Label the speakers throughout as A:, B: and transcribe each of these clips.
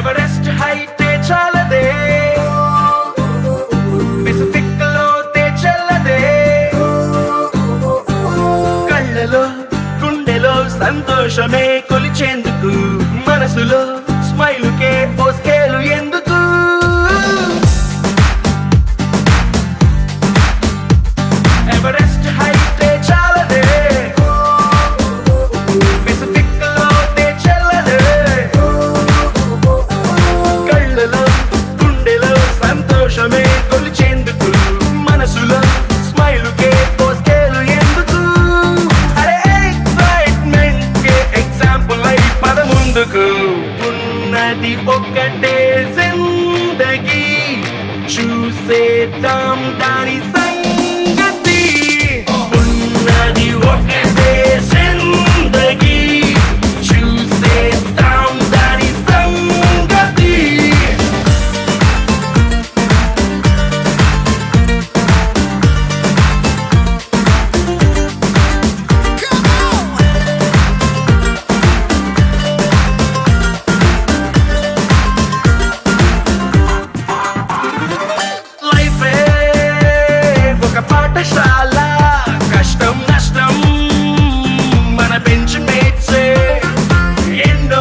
A: Everest హైటే చాలదే Pacific లోతే చెల్లదే కళ్ళలో గుండెలో సంతోషమే కొలిచేందుకు మనసులో స్మైలుకే ఓ స్కేలు ఎందుకు ఎవరెస్ట్ హైటే చాలదే పెసిఫిక్ లోతే చెల్లదే కళ్ళలో గుండెలో సంతోషమే కొలిచేందుకు మనసులో స్మైలుకే ఓ స్కేలు ఎందుకు అరే ఎక్సైట్మెంట్ కే ఎగ్జాంపుల్ అయి పద ముందుకు ఉన్నది ఒక్కటే జిందగీ చూసేద్దాం దాని సంగతి ఉన్నది ఒకటే జిందగీ చూసేద్దాం దాని సంగతి లైఫే ఒక పాఠశాల కష్టం నష్టం మన బెంచ్ మేట్సే ఎన్నో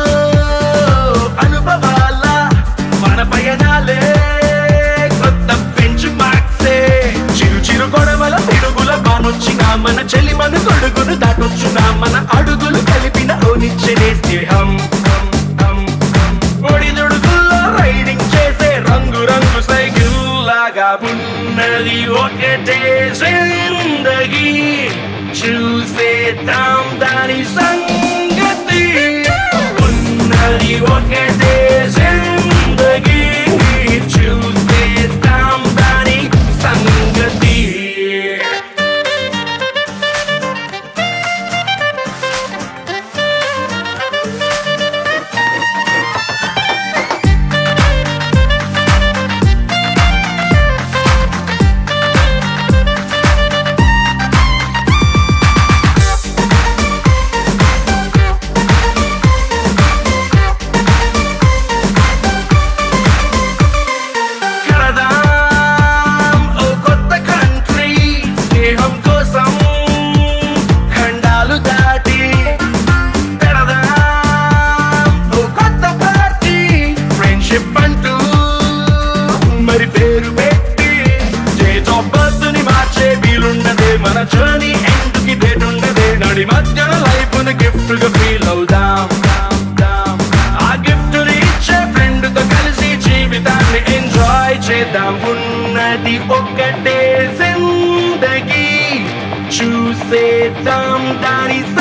A: అనుభవాల మన పయనాలే కొత్త బెంచ్ మార్క్సే చిరు చిరు గొడవల పిడుగుల బానొచ్చిన మన చెలి మన గొడుగును దాటొచ్చున మన అడుగులు కలిపిన ఓనిచ్చనే స్నేహం ఒడిదుడుకుల్లో రైడింగ్ చేసే రంగు రంగు సైకిల్ లాగా ఉన్నది ఒకటే జిందగీ చూసేద్దాం దాని సంగతి ఉన్నది ఒకటే జిందగీ చూసేద్దాం దాని సంగతి కడదాం ఓ కొత్త కంట్రీ స్నేహం కోసం ఖండాలు దాటి పెడదాం ఓ కొత్త పార్టీ ఫ్రెండ్షిప్ అంటూ మరి పేరు పెట్టి చేతో బస్సుని మార్చే వీలున్నదే మన జర్నీ ఎండ్కి డేట్ ఉండదే నడి మధ్యన లైఫ్ గిఫ్ట్ గా ఫీల్ అవుదాం ఆ గిఫ్ట్ ఇచ్చే ఫ్రెండ్ తో కలిసి జీవితాన్ని ఎంజాయ్ చేద్దాం ఉన్నది ఒక్కటే జిందగీ చూసేద్దాం దాని